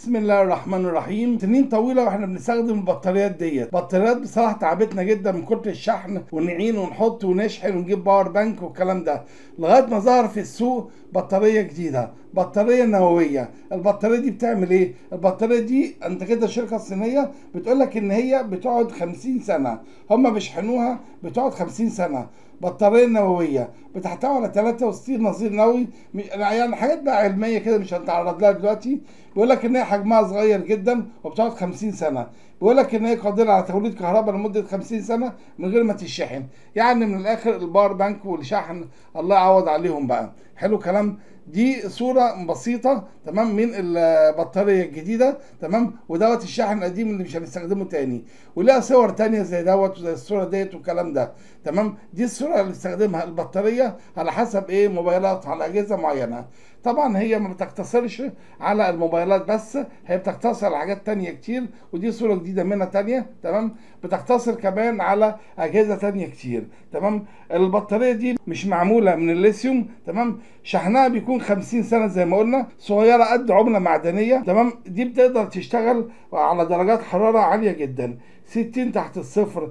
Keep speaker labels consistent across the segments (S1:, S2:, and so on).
S1: بسم الله الرحمن الرحيم سنين طويله واحنا بنستخدم البطاريات ديت بطاريات بصراحه تعبتنا جدا من كتر الشحن ونعين ونحط ونشحن ونجيب باور بانك والكلام ده لغايه ما ظهر في السوق بطاريه جديده بطاريه نوويه البطاريه دي بتعمل ايه البطاريه دي انت كده الشركه الصينيه بتقول لك ان هي بتقعد 50 سنه هم بيشحنوها بتقعد 50 سنه بطاريه نوويه بتحتوي على 63 نظير نووي يعني حاجات بقى علميه كده مش هنتعرض لها دلوقتي بيقول لك ان هي حجمها صغير جدا وبتقعد 50 سنه بيقول لك ان هي قادره على توليد كهرباء لمده 50 سنه من غير ما تشحن يعني من الاخر الباور بانك والشحن الله يعوض عليهم بقى حلو كلام دي صورة بسيطة تمام من البطارية الجديدة تمام ودوت الشاحن القديم اللي مش هنستخدمه تاني وليها صور تانية زي دوت وزي الصورة ديت والكلام ده تمام دي الصورة اللي بتستخدمها البطارية على حسب ايه موبايلات على أجهزة معينة طبعا هي ما بتقتصرش على الموبايلات بس هي بتقتصر على حاجات تانية كتير ودي صورة جديدة منها تانية تمام بتقتصر كمان على أجهزة تانية كتير تمام البطارية دي مش معمولة من الليثيوم تمام شحنها بيكون 50 سنة زي ما قلنا صغيرة قد عملة معدنية تمام دي بتقدر تشتغل على درجات حرارة عالية جدا 60 تحت الصفر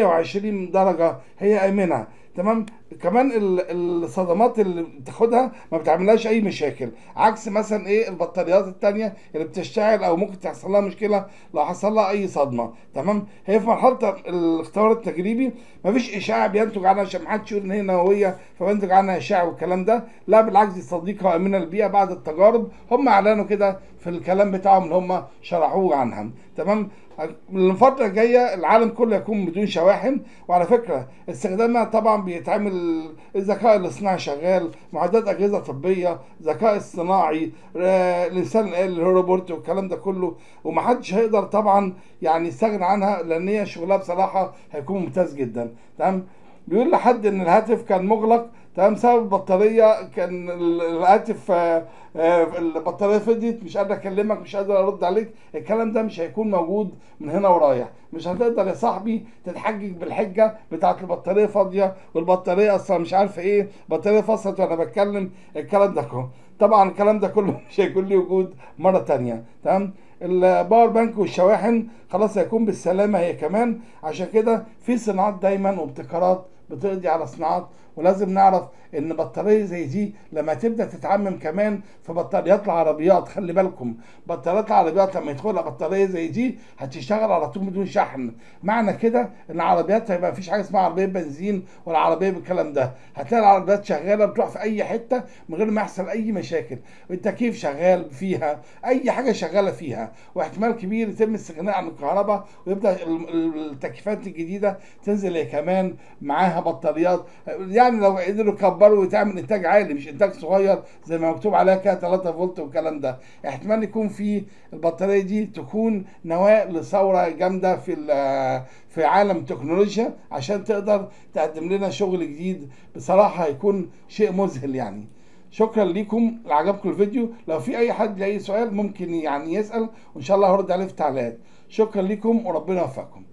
S1: 120 درجة هي آمنة تمام كمان الصدمات اللي بتاخدها ما بتعملهاش اي مشاكل عكس مثلا ايه البطاريات التانية اللي بتشتغل او ممكن تحصل لها مشكله لو حصل لها اي صدمه تمام هي في مرحله الاختبار التجريبي ما فيش اشعاع بينتج عنها عشان ما حدش يقول ان هي نوويه فبينتج عنها اشعاع والكلام ده لا بالعكس دي صديقه وامنه للبيئه بعد التجارب هم اعلنوا كده في الكلام بتاعهم اللي هم شرحوه عنها تمام الفترة الجاية العالم كله يكون بدون شواحن وعلى فكرة استخدامها طبعا بيتعمل الذكاء الاصطناعي شغال معدات أجهزة طبية ذكاء اصطناعي الإنسان الآلي الروبوت والكلام ده كله ومحدش هيقدر طبعا يعني يستغنى عنها لأن هي شغلها بصراحة هيكون ممتاز جدا تمام بيقول لحد ان الهاتف كان مغلق تمام بسبب البطاريه كان الهاتف البطاريه فضيت مش قادر اكلمك مش قادر ارد عليك الكلام ده مش هيكون موجود من هنا ورايح مش هتقدر يا صاحبي تتحجج بالحجه بتاعت البطاريه فاضيه والبطاريه اصلا مش عارف ايه بطاريه فصلت وانا بتكلم الكلام ده كله طبعا الكلام ده كله مش هيكون ليه وجود مره تانية تمام الباور بانك والشواحن خلاص هيكون بالسلامه هي كمان عشان كده في صناعات دايما وابتكارات بتقضي على صناعات ولازم نعرف ان بطاريه زي دي لما تبدا تتعمم كمان في بطاريات العربيات خلي بالكم بطاريات العربيات لما يدخلها بطاريه زي دي هتشتغل على طول بدون شحن معنى كده ان العربيات هيبقى مفيش حاجه اسمها عربيه بنزين ولا عربيه بالكلام ده هتلاقي العربيات شغاله بتروح في اي حته من غير ما يحصل اي مشاكل التكييف شغال فيها اي حاجه شغاله فيها واحتمال كبير يتم الاستغناء عن الكهرباء ويبدا التكييفات الجديده تنزل هي كمان معاها بطاريات يعني لو قدروا يكبروا وتعمل انتاج عالي مش انتاج صغير زي ما مكتوب عليها كده 3 فولت والكلام ده احتمال يكون في البطاريه دي تكون نواه لثوره جامده في في عالم التكنولوجيا عشان تقدر تقدم لنا شغل جديد بصراحه هيكون شيء مذهل يعني شكرا ليكم لو عجبكم الفيديو لو في اي حد ليه اي سؤال ممكن يعني يسال وان شاء الله هرد عليه في التعليقات شكرا ليكم وربنا يوفقكم